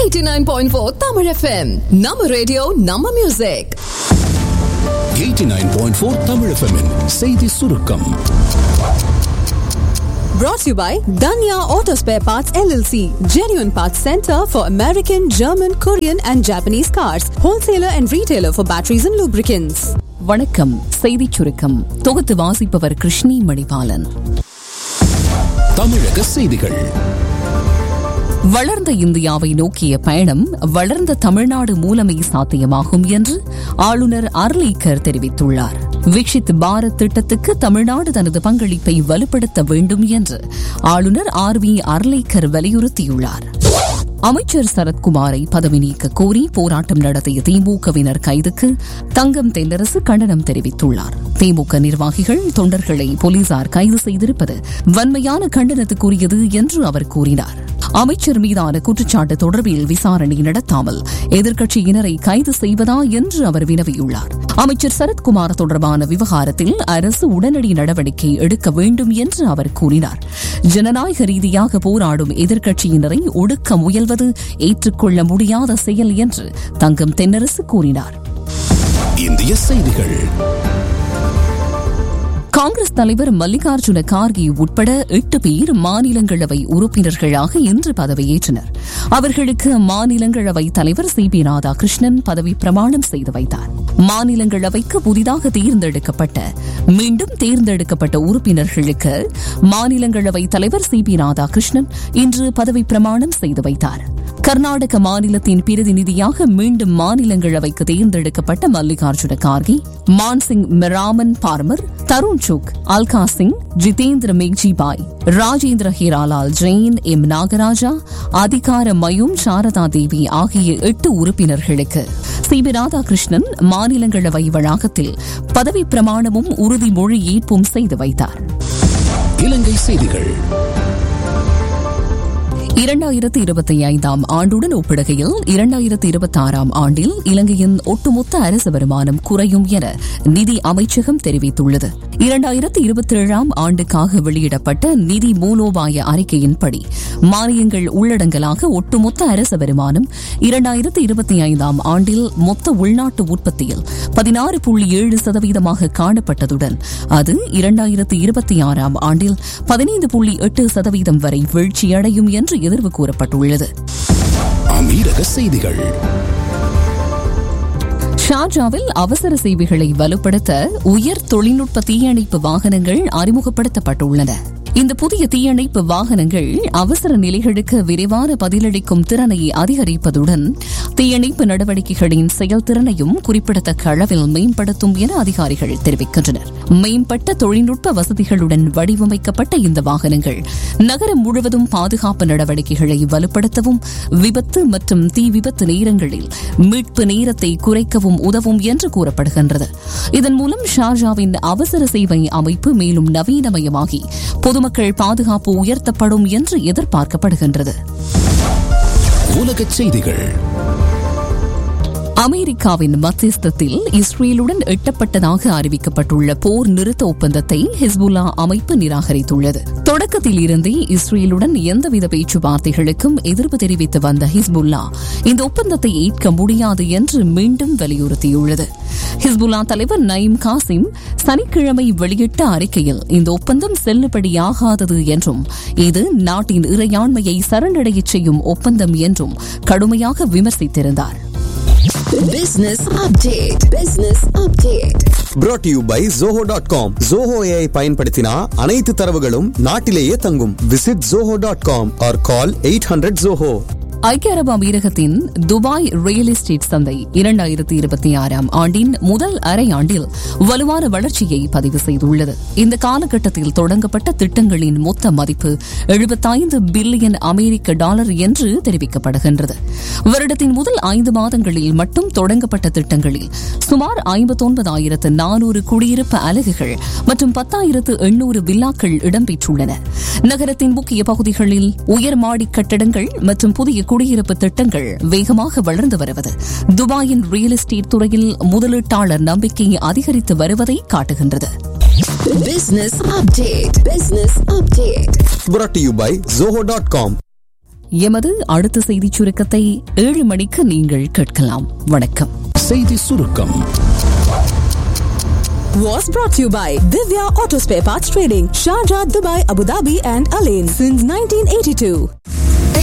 89.4 Tamil FM. நம்ம radio நம்ம music 89.4 Tamil FM -இன் செய்தி சுருக்கம் brought to you by Danya Auto Spare Parts LLC, genuine parts center for American, German, Korean and Japanese cars, wholesaler and retailer for batteries and lubricants. வணக்கம் செய்திச் சுருக்கம் தொகுத்து வாசிப்பவர் கிருஷ்ணி மணிபாலன் தமிழக செய்திகள் வளர்ந்த இந்தியாவை நோக்கிய பயணம் வளர்ந்த தமிழ்நாடு மூலமே சாத்தியமாகும் என்று ஆளுநர் அர்லீக்கர் தெரிவித்துள்ளார் விக்ஷித் பாரத் திட்டத்துக்கு தமிழ்நாடு தனது பங்களிப்பை வலுப்படுத்த வேண்டும் என்று ஆளுநர் ஆர் வி அர்லேக்கர் வலியுறுத்தியுள்ளார் அமைச்சர் சரத்குமாரை பதவி நீக்க கோரி போராட்டம் நடத்திய திமுகவினர் கைதுக்கு தங்கம் தென்னரசு கண்டனம் தெரிவித்துள்ளார் திமுக நிர்வாகிகள் தொண்டர்களை போலீசார் கைது செய்திருப்பது வன்மையான கண்டனத்துக்குரியது என்று அவர் கூறினார் அமைச்சர் மீதான குற்றச்சாட்டு தொடர்பில் விசாரணை நடத்தாமல் எதிர்க்கட்சியினரை கைது செய்வதா என்று அவர் வினவியுள்ளார் அமைச்சர் சரத்குமார் தொடர்பான விவகாரத்தில் அரசு உடனடி நடவடிக்கை எடுக்க வேண்டும் என்று அவர் கூறினார் ஜனநாயக ரீதியாக போராடும் எதிர்க்கட்சியினரை ஒடுக்க முயல்வது ஏற்றுக்கொள்ள முடியாத செயல் என்று தங்கம் தென்னரசு கூறினார் இந்திய செய்திகள் காங்கிரஸ் தலைவர் மல்லிகார்ஜுன கார்கே உட்பட எட்டு பேர் மாநிலங்களவை உறுப்பினர்களாக இன்று பதவியேற்றனர் அவர்களுக்கு மாநிலங்களவை தலைவர் சி பி ராதாகிருஷ்ணன் பதவி பிரமாணம் செய்து வைத்தார் மாநிலங்களவைக்கு புதிதாக தேர்ந்தெடுக்கப்பட்ட மீண்டும் தேர்ந்தெடுக்கப்பட்ட உறுப்பினர்களுக்கு மாநிலங்களவை தலைவர் சி பி ராதாகிருஷ்ணன் இன்று பதவி பிரமாணம் செய்து வைத்தார் கர்நாடக மாநிலத்தின் பிரதிநிதியாக மீண்டும் மாநிலங்களவைக்கு தேர்ந்தெடுக்கப்பட்ட மல்லிகார்ஜுன கார்கே மான்சிங் மெராமன் பார்மர் தருண் சுக் அல்கா சிங் ஜிதேந்திர மேக்ஜிபாய் ராஜேந்திர ஹீராலால் ஜெயின் எம் நாகராஜா அதிகார மயும் சாரதா தேவி ஆகிய எட்டு உறுப்பினர்களுக்கு சி பி ராதாகிருஷ்ணன் மாநிலங்களவை வளாகத்தில் பதவி பிரமாணமும் உறுதிமொழி ஏற்பும் செய்து வைத்தார் இலங்கை செய்திகள் இரண்டாயிரத்தி இருபத்தி ஐந்தாம் ஆண்டுடன் ஒப்பிடுகையில் இரண்டாயிரத்தி இருபத்தி ஆறாம் ஆண்டில் இலங்கையின் ஒட்டுமொத்த அரசு வருமானம் குறையும் என நிதி அமைச்சகம் தெரிவித்துள்ளது இரண்டாயிரத்தி இருபத்தி ஏழாம் ஆண்டுக்காக வெளியிடப்பட்ட நிதி மூலோபாய அறிக்கையின்படி மானியங்கள் உள்ளடங்கலாக ஒட்டுமொத்த அரசு வருமானம் இரண்டாயிரத்தி இருபத்தி ஐந்தாம் ஆண்டில் மொத்த உள்நாட்டு உற்பத்தியில் பதினாறு புள்ளி ஏழு சதவீதமாக காணப்பட்டதுடன் அது இரண்டாயிரத்தி இருபத்தி ஆறாம் ஆண்டில் பதினைந்து புள்ளி எட்டு சதவீதம் வரை வீழ்ச்சியடையும் என்று எதிர்வு கூறப்பட்டுள்ளது அமீரக செய்திகள் ஷார்ஜாவில் அவசர சேவைகளை வலுப்படுத்த உயர் தொழில்நுட்ப தீயணைப்பு வாகனங்கள் அறிமுகப்படுத்தப்பட்டுள்ளன இந்த புதிய தீயணைப்பு வாகனங்கள் அவசர நிலைகளுக்கு விரைவான பதிலளிக்கும் திறனை அதிகரிப்பதுடன் தீயணைப்பு நடவடிக்கைகளின் செயல்திறனையும் குறிப்பிடத்தக்க அளவில் மேம்படுத்தும் என அதிகாரிகள் தெரிவிக்கின்றனர் மேம்பட்ட தொழில்நுட்ப வசதிகளுடன் வடிவமைக்கப்பட்ட இந்த வாகனங்கள் நகரம் முழுவதும் பாதுகாப்பு நடவடிக்கைகளை வலுப்படுத்தவும் விபத்து மற்றும் தீ விபத்து நேரங்களில் மீட்பு நேரத்தை குறைக்கவும் உதவும் என்று கூறப்படுகின்றது இதன் மூலம் ஷார்ஜாவின் அவசர சேவை அமைப்பு மேலும் நவீனமயமாகி பொதுமக்கள் பாதுகாப்பு உயர்த்தப்படும் என்று எதிர்பார்க்கப்படுகின்றது உலகச் செய்திகள் அமெரிக்காவின் மத்தியஸ்தத்தில் இஸ்ரேலுடன் எட்டப்பட்டதாக அறிவிக்கப்பட்டுள்ள போர் நிறுத்த ஒப்பந்தத்தை ஹிஸ்புல்லா அமைப்பு நிராகரித்துள்ளது தொடக்கத்தில் இருந்தே இஸ்ரேலுடன் எந்தவித பேச்சுவார்த்தைகளுக்கும் எதிர்ப்பு தெரிவித்து வந்த ஹிஸ்புல்லா இந்த ஒப்பந்தத்தை ஏற்க முடியாது என்று மீண்டும் வலியுறுத்தியுள்ளது ஹிஸ்புல்லா தலைவர் நயீம் காசிம் சனிக்கிழமை வெளியிட்ட அறிக்கையில் இந்த ஒப்பந்தம் செல்லுபடியாகாதது என்றும் இது நாட்டின் இறையாண்மையை சரணடையச் செய்யும் ஒப்பந்தம் என்றும் கடுமையாக விமர்சித்திருந்தார் Business update. Business update. brought to you by zoho.com zoho ai பயன்படுத்தினா அனைத்து தரவுகளும் நாட்டிலேயே தங்கும் visit zoho.com or call 800 zoho ஐக்கிய அரபு அமீரகத்தின் துபாய் ரியல் எஸ்டேட் சந்தை இரண்டாயிரத்தி இருபத்தி ஆறாம் ஆண்டின் முதல் அரையாண்டில் வலுவான வளர்ச்சியை பதிவு செய்துள்ளது இந்த காலகட்டத்தில் தொடங்கப்பட்ட திட்டங்களின் மொத்த மதிப்பு எழுபத்தைந்து பில்லியன் அமெரிக்க டாலர் என்று தெரிவிக்கப்படுகின்றது வருடத்தின் முதல் ஐந்து மாதங்களில் மட்டும் தொடங்கப்பட்ட திட்டங்களில் சுமார் ஐம்பத்தொன்பதாயிரத்து நானூறு குடியிருப்பு அலகுகள் மற்றும் பத்தாயிரத்து எண்ணூறு வில்லாக்கள் இடம்பெற்றுள்ளன நகரத்தின் முக்கிய பகுதிகளில் உயர் மாடி கட்டடங்கள் மற்றும் புதிய குடியிருப்பு திட்டங்கள் வேகமாக வளர்ந்து வருவது துபாயின் ரியல் எஸ்டேட் துறையில் முதலீட்டாளர் நம்பிக்கை அதிகரித்து வருவதை காட்டுகின்றது Business update. Business update. brought to you by zoho.com எமது அடுத்த செய்திச் சுருக்கத்தை ஏழு மணிக்கு நீங்கள் கேட்கலாம் வணக்கம் செய்தி சுருக்கம் Was brought to you by Divya Auto Spare Parts Trading, Sharjah, Dubai, Abu Dhabi, and Alain since 1982.